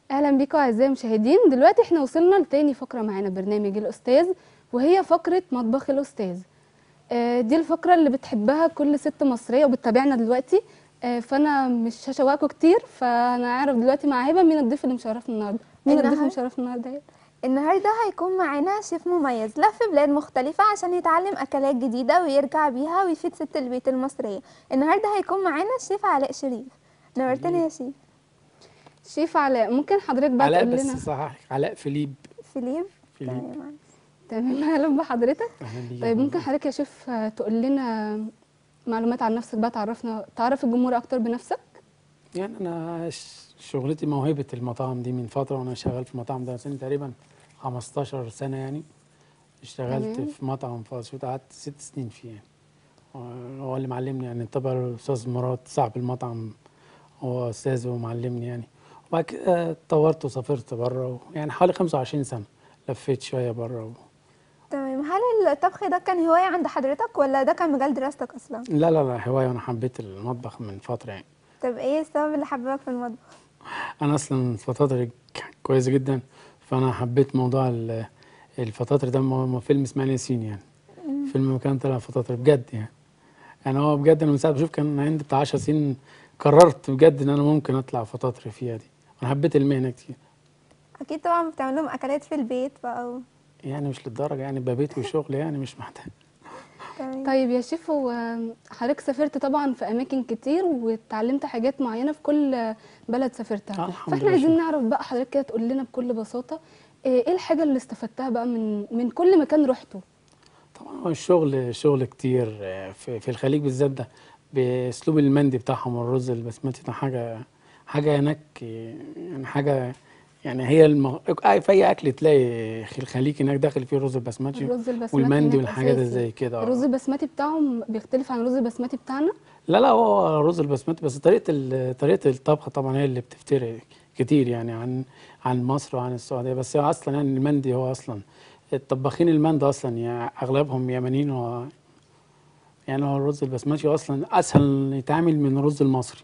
اهلا بيكم اعزائي المشاهدين دلوقتي احنا وصلنا لتاني فقره معانا برنامج الاستاذ وهي فقره مطبخ الاستاذ آه، دي الفقره اللي بتحبها كل ست مصريه وبتتابعنا دلوقتي آه، فانا مش هشوقكم كتير فانا عارف دلوقتي مع هبه مين الضيف اللي مشرفنا النهارده مين الضيف اللي النهار- مشرفنا النهارده يا هبة؟ النهارده هيكون معانا شيف مميز لف بلاد مختلفة عشان يتعلم أكلات جديدة ويرجع بيها ويفيد ست البيت المصرية النهارده هيكون معانا الشيف علاء شريف نورتني يا شيف شيف علاء ممكن حضرتك بقى علاء تقول بس لنا صحح علاء فيليب فيليب فيليب تمام تمام اهلا بحضرتك اهلا بيك يا طيب فندم. ممكن حضرتك يا شيف آه، تقول لنا معلومات عن نفسك بقى تعرفنا تعرف الجمهور اكتر بنفسك يعني انا ش- شغلتي موهبه المطاعم دي من فتره وانا شغال في المطاعم ده سنه تقريبا 15 سنه يعني اشتغلت تمام. في مطعم فاسفود قعدت ست سنين فيه يعني هو اللي معلمني يعني طبعا الاستاذ مراد صاحب المطعم هو استاذ ومعلمني يعني وبعد كده اتطورت وسافرت بره يعني حوالي 25 سنه لفيت شويه بره تمام هل الطبخ ده كان هواية عند حضرتك ولا ده كان مجال دراستك أصلا؟ لا لا لا هوايه وانا حبيت المطبخ من فتره يعني طب ايه السبب اللي حببك في المطبخ؟ انا اصلا فطاطري كويسه جدا فانا حبيت موضوع ال- الفطاطر ده م- م- فيلم اسماعيل ياسين يعني فيلم كان طلع فطاطر بجد يعني يعني هو بجد انا من ساعه بشوف كان عندي بتاع 10 سنين قررت بجد ان انا ممكن اطلع فطاطري فيها دي انا حبيت المهنه كتير أكيد طبعا بتعمل لهم أكلات في البيت بقى و... يعني مش للدرجه يعني يبقى بيت وشغل يعني مش محتاج تمام طيب يا شيف هو حضرتك سافرت طبعا في اماكن كتير واتعلمت حاجات معينه في كل بلد سافرتها آه، الحمد فاحنا لله عايزين شكراً. نعرف بقى حضرتك كده تقول لنا بكل بساطه ايه الحاجه اللي استفدتها بقى من من كل مكان رحته طبعا هو الشغل شغل كتير آه، في, في الخليج بالذات ده باسلوب المندي بتاعهم والرز البسمتي ده حاجه حاجه هناك آه، يعني حاجه يعني هي الم... في اي اكل تلاقي في الخليج هناك داخل فيه الرز البسمتي الرز البسمتي والمندي هناك والحاجات أساسي. زي كده الرز البسمتي بتاعهم بيختلف عن الرز البسمتي بتاعنا لا لا هو الرز البسمتي بس طريقه ال- طريقه الطبخ طبعا هي اللي بتفترق كتير يعني عن عن مصر وعن السعوديه بس هو اصلا يعني المندي هو اصلا الطباخين المندي اصلا يعني اغلبهم يمنيين و يعني هو الرز البسمتي اصلا اسهل يتعمل من الرز المصري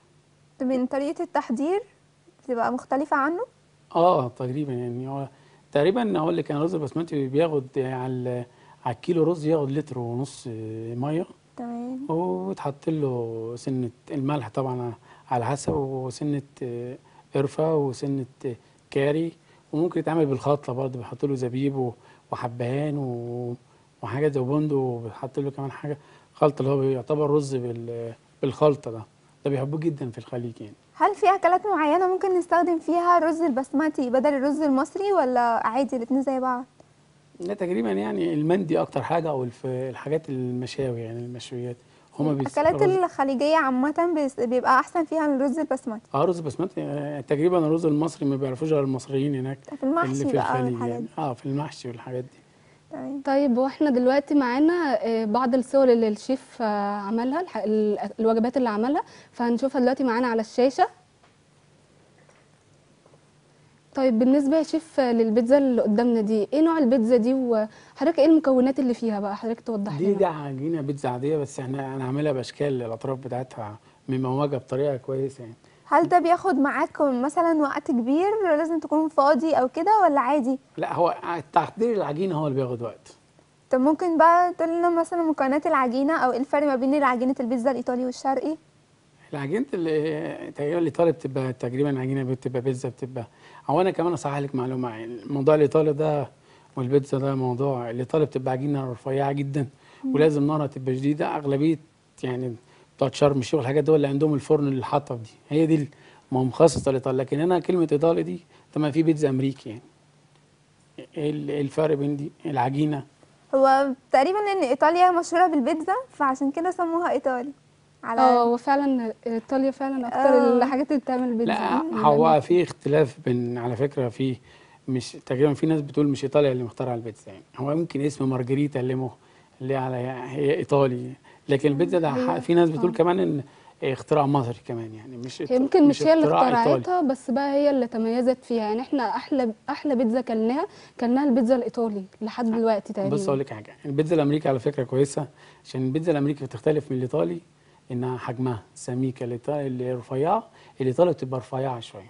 من طريقة التحضير بتبقى مختلفة عنه؟ اه تقريبا يعني هو تقريبا اقول لك انا الرز البسمتي بياخد على ال- على الكيلو رز ياخد لتر ونص ميه تمام وتحط له سنة الملح طبعا على حسب وسنة آه، قرفة وسنة آه، كاري وممكن يتعمل بالخلطة برضه بيحط له زبيب و- وحبهان و- وحاجات زي بندق وبيحط له كمان حاجة خلطة اللي هو بيعتبر رز بال- بالخلطة ده ده بيحبوه جدا في الخليج يعني هل في أكلات معينة ممكن نستخدم فيها الرز البسمتي بدل الرز المصري ولا عادي الاتنين زي بعض؟ ده تقريبا يعني المندي أكتر حاجة أو الف- الحاجات المشاوي يعني المشويات هما بيس- الأكلات الرز- الخليجية عامة بيس- بيبقى أحسن فيها من الرز البسمتي اه رز بسمتي آه، تقريبا الرز المصري ما بيعرفوش غير المصريين هناك في المحشي اللي في بقى الخليج والحاجات يعني دي اه في المحشي والحاجات دي تمام طيب واحنا دلوقتي معانا آه، بعض الصور اللي الشيف آه، عملها الح- ال- الوجبات اللي عملها فهنشوفها دلوقتي معانا على الشاشة طيب بالنسبة يا شيف آه، للبيتزا اللي قدامنا دي ايه نوع البيتزا دي وحضرتك ايه المكونات اللي فيها بقى حضرتك توضح دي دي لنا عجينه بيتزا عاديه بس احنا انا عاملها باشكال الاطراف بتاعتها مموجه بطريقه كويسه يعني هل ده بياخد معاكم مثلا وقت كبير لازم تكون فاضي أو كده ولا عادي؟ لا هو تحضير العجينه هو اللي بياخد وقت طب ممكن بقى تقول لنا مثلا مكونات العجينة أو إيه الفرق ما بين عجينة البيتزا الإيطالي والشرقي؟ العجينه اللي تقريبا الايطالي بتبقى تقريبا عجينه بتبقى بيتزا بتبقى او انا كمان اصحح لك معلومه يعني الموضوع الايطالي ده والبيتزا ده موضوع الايطالي بتبقى عجينه رفيعه جدا ولازم نارها تبقى شديده اغلبيه يعني بتوع شرم الشيخ والحاجات دول اللي عندهم الفرن اللي الحطب دي هي دي ما مخصصه الايطالي لكن انا كلمه ايطالي دي طبعا في بيتزا امريكي يعني ايه ال- إيه الفرق بين دي العجينه هو تقريبا لأن إيطاليا مشهورة بالبيتزا فعشان كده سموها إيطالي على اه هو فعلا ايطاليا فعلا اكتر آه. الحاجات اللي بتعمل بيتزا لا هو في اختلاف بين على فكره في مش تقريبا في ناس بتقول مش ايطاليا اللي مخترعه البيتزا يعني هو يمكن اسم مارجريتا اللي مو اللي على هي ايطالي لكن البيتزا ده ح- هي- في ناس بتقول آه. كمان ان اختراع مصري كمان يعني مش هي يمكن مش هي اللي اختراع إيطالي. اخترعتها بس بقى هي اللي تميزت فيها يعني احنا احلى احلى بيتزا كلناها كلناها البيتزا الايطالي لحد دلوقتي تقريبا بص اقول لك حاجه البيتزا الامريكي على فكره كويسه عشان البيتزا الامريكي بتختلف من الايطالي انها حجمها سميكه الايطالي اللي رفيعه الايطالي بتبقى رفيعه شويه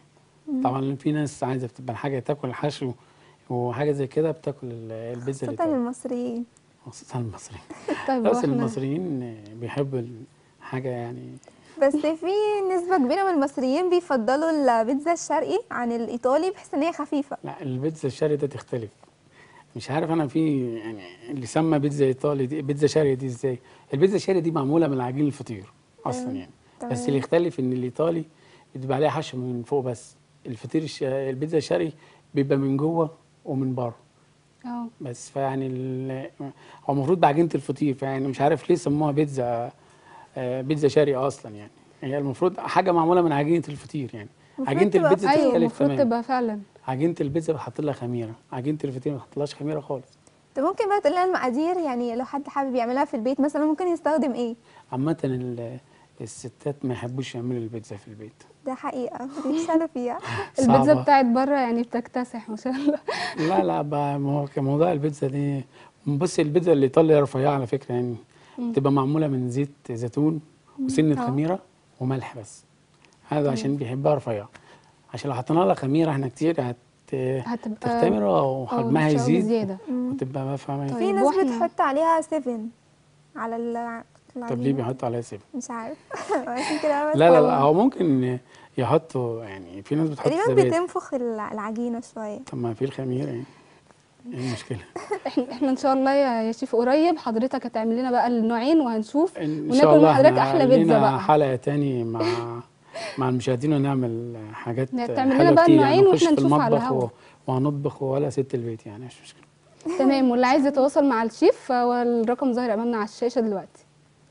طبعا في ناس عايزه بتبقى الحاجه تاكل حشو وحاجه زي كده بتاكل ال- البيتزا خاصة الايطالي المصريين خصوصا المصريين طيب بس واحنا المصريين بيحبوا الحاجه يعني بس في نسبة كبيرة من المصريين بيفضلوا البيتزا الشرقي عن الإيطالي بحيث إن هي خفيفة لا البيتزا الشرقي ده تختلف مش عارف انا في يعني اللي سمى بيتزا ايطالي دي بيتزا شرقي دي ازاي البيتزا الشرقي دي معموله من عجين الفطير اصلا يعني بس تمام. اللي يختلف ان الايطالي بيبقى عليها حشو من فوق بس الفطير الش... البيتزا الشرقي بيبقى من جوه ومن بره اه بس فيعني ال... هو المفروض بعجينه الفطير فيعني مش عارف ليه سموها بيتزا آه، بيتزا شرقي اصلا يعني هي المفروض حاجه معموله من عجينه الفطير يعني المفروض عجينه تبقى البيتزا ايوه تختلف المفروض تماما تبقى فعلا عجينه البيتزا بتحط لها خميره عجينه الفطير ما بتحطلهاش خميره خالص طب ممكن بقى تقول لنا المقادير يعني لو حد حابب يعملها في البيت مثلا ممكن يستخدم ايه عامه ال- الستات ما يحبوش يعملوا البيتزا في البيت ده حقيقة بيفشلوا فيها البيتزا صعبة. بتاعت بره يعني بتكتسح ما شاء الله لا لا بقى ما هو موضوع البيتزا دي بص البيتزا الايطالي رفيعه على فكره يعني بتبقى معموله من زيت زيتون وسنه آه. خميره وملح بس هذا عشان بيحبها رفيعه عشان لو حطينا لها خميره احنا كتير هت هتبقى تختمر وحجمها أو يزيد بزيادة. وتبقى ما فاهمه طيب. في ناس واحنا- بتحط عليها سيفن على ال طب ليه العجينة. بيحطوا عليها سيف مش عارف عشان كده بس لا لا هو لا هو ممكن يحطوا يعني في ناس بتحط تقريبا زبادي بتنفخ الع- العجينة شوية طب ما في الخميره يعني ايه المشكله احنا احنا ان شاء الله يا يا شيف قريب حضرتك هتعمل لنا بقى النوعين وهنشوف ان وناكل شاء الله مع حضرتك احنا احلى بيتزا لينا بقى حلقه تاني مع مع المشاهدين ونعمل حاجات لا، تعمل لنا حلوه بقى كتير النوعين يعني نخش وإحنا في نشوف على المطبخ الهوا. و- وهنطبخ ولا ست البيت يعني مش مشكله تمام واللي عايز يتواصل مع الشيف فهو الرقم ظاهر امامنا على الشاشه دلوقتي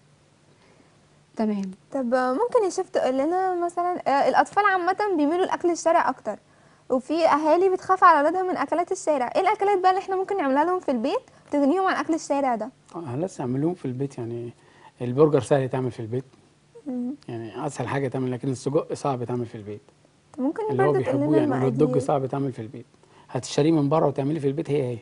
تمام طب ممكن يا شيف تقول لنا مثلا آه، الأطفال عامة بيميلوا لأكل الشارع أكتر وفي أهالي بتخاف على أولادها من أكلات الشارع إيه الأكلات بقى اللي إحنا ممكن نعملها لهم في البيت تغنيهم عن أكل الشارع ده آه، لسه اعملوهم في البيت يعني البرجر سهل يتعمل في البيت مم. يعني اسهل حاجه تعمل لكن السجق صعب يتعمل في البيت طب ممكن اللي هو برضه تقول بيحبوه لنا يعني والهوت دوج المقادير صعب يتعمل في البيت هتشتريه من بره وتعمليه في البيت هي هي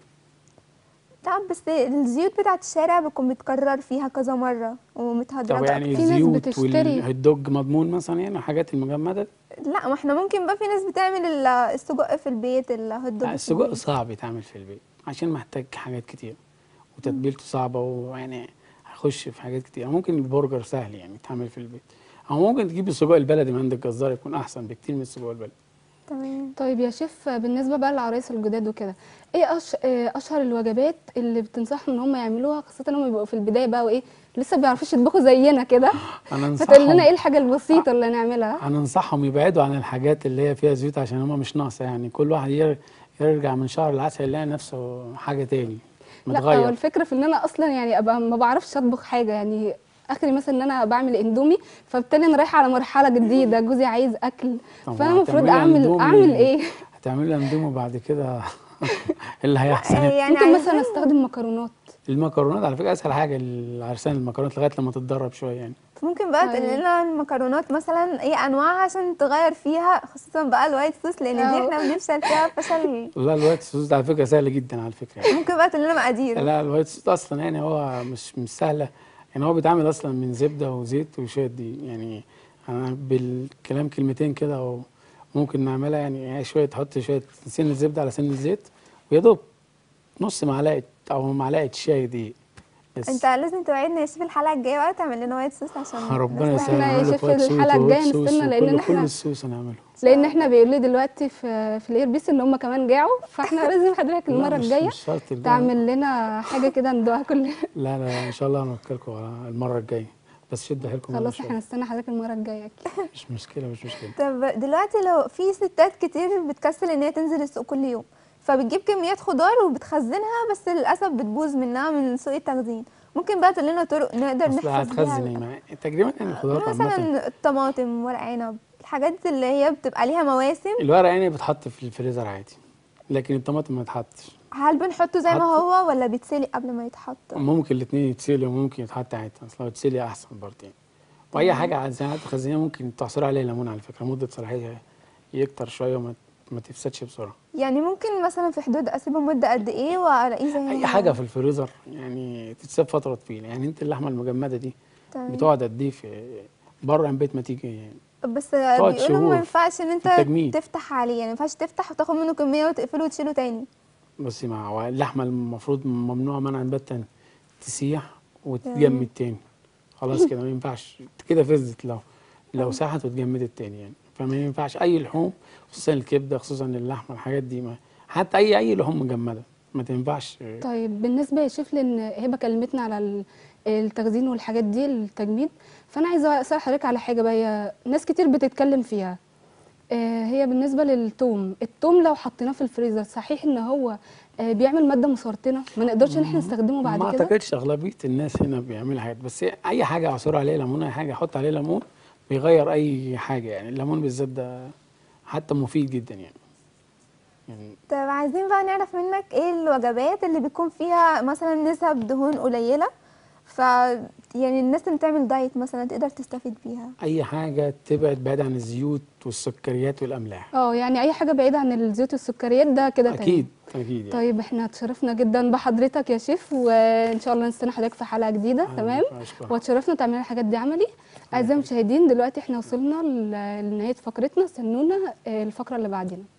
طب بس الزيوت بتاعت الشارع بتكون متكرر فيها كذا مرة ومتهدرجة طب يعني في ناس الزيوت بتشتري- والهوت دوج مضمون مثلا يعني الحاجات المجمده لا ما احنا ممكن بقى في ناس بتعمل ال- السجق في البيت الهوت دوج لا في السجق البيت. صعب يتعمل في البيت عشان محتاج حاجات كتير وتتبيلته صعبة ويعني هخش في حاجات كتير ممكن البرجر سهل يعني يتعمل في البيت أو ممكن تجيب السجق البلدي من عند الجزار يكون أحسن بكتير من السجق البلدي تمام طيب يا شيف بالنسبه بقى للعرايس الجداد وكده ايه أش... آه، اشهر الوجبات اللي بتنصحهم ان هم يعملوها خاصه ان هم بيبقوا في البدايه بقى وايه لسه بيعرفوش يطبخوا زينا كده أنا فتقول لنا أنصحهم ايه الحاجه البسيطه اللي نعملها أنا أنصحهم يبعدوا عن الحاجات اللي هي فيها زيوت عشان هما مش ناقصة يعني كل واحد ير- يرجع من شهر العسل يلاقي نفسه حاجة تاني لا هو متغير الفكره في ان انا اصلا يعني ابقى ما بعرفش اطبخ حاجه يعني اخري مثلا ان انا بعمل اندومي فبالتالي انا رايحه على مرحله جديده جوزي عايز اكل طب فانا المفروض هتعملي اعمل أندومي- اعمل ايه هتعملي اندومي بعد كده اللي هيحصل آه، يعني ممكن مثلا عايزين- استخدم مكرونات المكرونات على فكرة أسهل حاجة العرسان المكرونات لغاية لما تتدرب شوية يعني ممكن بقى تقول أيوة. لنا المكرونات مثلا ايه انواعها عشان تغير فيها خصوصا بقى الوايت صوص لان دي أو. احنا بنفشل فيها فشل لا الوايت صوص ده على فكره سهل جدا على فكره يعني. ممكن بقى تقول لنا مقادير لا الوايت صوص اصلا يعني هو مش مش سهله يعني هو بيتعمل اصلا من زبده وزيت وشويه دي يعني انا بالكلام كلمتين كده وممكن نعملها يعني يعني شويه تحط شويه سن الزبده على سن الزيت ويا دوب نص معلقه او معلقه شاي دي بس انت لازم توعدنا يا شيف الحلقه الجايه بقى تعمل لنا وايت صوص عشان ربنا نسمع. يسهل إحنا يا نعمل لك شيف وايت صوص الحلقة ووايت الجاية صوص نستنى لأن وكل- إحنا- كل الصوص هنعمله لان احنا بيقولوا لي دلوقتي في في الاير بيس ان هم كمان جاعوا فاحنا لازم حضرتك لا، المره مش- الجايه مش شرط الجاية. تعمل لنا حاجه كده ندوقها كلنا لا لا ان شاء الله هنوكلكم المره الجايه بس شد حيلكم يلا خلاص شوية. احنا هنستنى حضرتك المره الجايه اكيد مش مشكله مش مشكله طب دلوقتي لو في ستات كتير بتكسل ان هي تنزل السوق كل يوم فبتجيب كميات خضار وبتخزنها بس للاسف بتبوظ منها من سوء التخزين ممكن بقى تقول لنا طرق نقدر اصل نحفظ هتخزن ايه بيها معايا تقريبا يعني الخضار عامه مثلا الطماطم ورق عنب الحاجات اللي هي بتبقى ليها مواسم الورق يعني بيتحط في الفريزر عادي لكن الطماطم ما يتحطش هل بنحطه زي ما حط- هو ولا بيتسلق قبل ما يتحط ممكن الاثنين يتسلقوا وممكن يتحط عادي اصل لو يتسلق احسن برضه يعني واي حاجه عايز تخزنيها ممكن تعصر عليها ليمون على فكره مده صلاحيتها يكتر شويه وما ما تفسدش بسرعه يعني ممكن مثلا في حدود اسيبه مده قد ايه والاقيه زي ما اي هو؟ حاجه في الفريزر يعني تتساب فتره طويله يعني انت اللحمه المجمده دي تمام. بتقعد قد ايه في بره البيت ما تيجي بس تقعد بيقولوا شهور ما ينفعش ان انت التجميد. تفتح عليه يعني ما ينفعش تفتح وتاخد منه كميه وتقفله وتشيله تاني بس مع هو اللحمه المفروض ممنوع منعا باتا تسيح وتتجمد تاني خلاص كده ما ينفعش كده فزت لو لو ساحت واتجمدت تاني يعني فما ينفعش اي لحوم خصوصا الكبده خصوصا اللحمه الحاجات دي ما حتى اي اي لحوم مجمده ما تنفعش طيب بالنسبه يا شيف لان هبه كلمتنا على ال- التخزين والحاجات دي التجميد فانا عايزه اسال حضرتك على حاجه بقى هي ناس كتير بتتكلم فيها آه، هي بالنسبه للثوم الثوم لو حطيناه في الفريزر صحيح ان هو آه، بيعمل ماده مسرطنه ما نقدرش ان احنا نستخدمه بعد ما كده اعتقدش اغلبيه الناس هنا بيعملوا حاجات بس اي حاجه عصير عليه ليمون اي حاجه احط عليه ليمون بيغير اي حاجه يعني الليمون بالذات ده حتى مفيد جدا يعني يعني طب عايزين بقى نعرف منك ايه الوجبات اللي بيكون فيها مثلا نسب دهون قليله ف يعني الناس اللي بتعمل دايت مثلا تقدر تستفيد بيها اي حاجه تبعد بعيد عن الزيوت والسكريات والاملاح اه يعني اي حاجه بعيده عن الزيوت والسكريات ده كده تمام. اكيد اكيد يعني طيب احنا اتشرفنا جدا بحضرتك يا شيف وان شاء الله نستنى حضرتك في حلقه جديده أهلاً تمام بك، أشكرك. واتشرفنا تعملي الحاجات دي عملي اعزائي المشاهدين دلوقتي احنا وصلنا ل- لنهايه فقرتنا استنونا آه، الفقره اللي بعدين